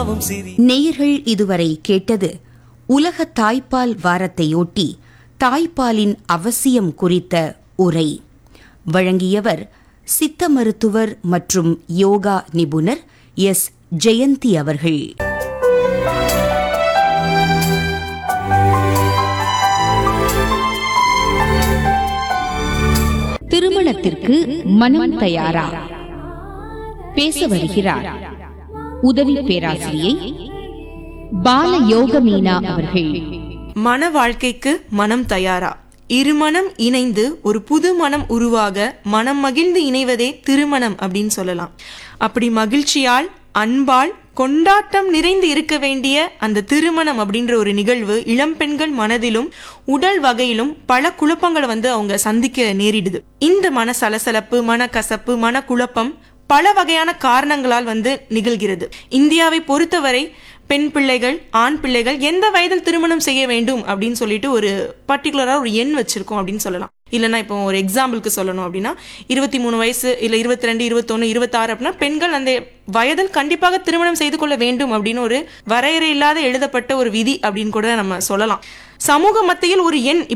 பாவம் சிரி நேயர்கள் இதுவரை கேட்டது உலக தாய்ப்பால் வாரத்தையொட்டி தாய்ப்பாலின் அவசியம் குறித்த உரை வழங்கியவர் சித்த மருத்துவர் மற்றும் யோகா நிபுணர் எஸ் ஜெயந்தி அவர்கள் திருமணத்திற்கு மனம் தயாரா பேச வருகிறார் உதவி பேராசிரியை பால யோக மீனா அவர்கள் மன வாழ்க்கைக்கு மனம் தயாரா இருமனம் இணைந்து ஒரு புது மனம் உருவாக மனம் மகிழ்ந்து இணைவதே திருமணம் அப்படின்னு சொல்லலாம் அப்படி மகிழ்ச்சியால் அன்பால் கொண்டாட்டம் நிறைந்து இருக்க வேண்டிய அந்த திருமணம் அப்படின்ற ஒரு நிகழ்வு இளம் பெண்கள் மனதிலும் உடல் வகையிலும் பல குழப்பங்களை வந்து அவங்க சந்திக்க நேரிடுது இந்த மன சலசலப்பு மனக்கசப்பு மனக்குழப்பம் பல வகையான காரணங்களால் வந்து நிகழ்கிறது இந்தியாவை பொறுத்தவரை பெண் பிள்ளைகள் ஆண் பிள்ளைகள் எந்த வயதில் திருமணம் செய்ய வேண்டும் அப்படின்னு சொல்லிட்டு ஒரு பர்டிகுலராக ஒரு எண் வச்சிருக்கோம் அப்படின்னு சொல்லலாம் இல்லைன்னா இப்போ ஒரு எக்ஸாம்பிளுக்கு சொல்லணும் அப்படின்னா இருபத்தி மூணு வயசு இல்லை இருபத்தி ரெண்டு இருபத்தொன்று இருபத்தாறு அப்படின்னா பெண்கள் அந்த வயதில் கண்டிப்பாக திருமணம் செய்து கொள்ள வேண்டும் அப்படின்னு ஒரு வரையறை இல்லாத எழுதப்பட்ட ஒரு விதி அப்படின்னு கூட நம்ம சொல்லலாம் சமூக மத்தியில் ஒரு எண்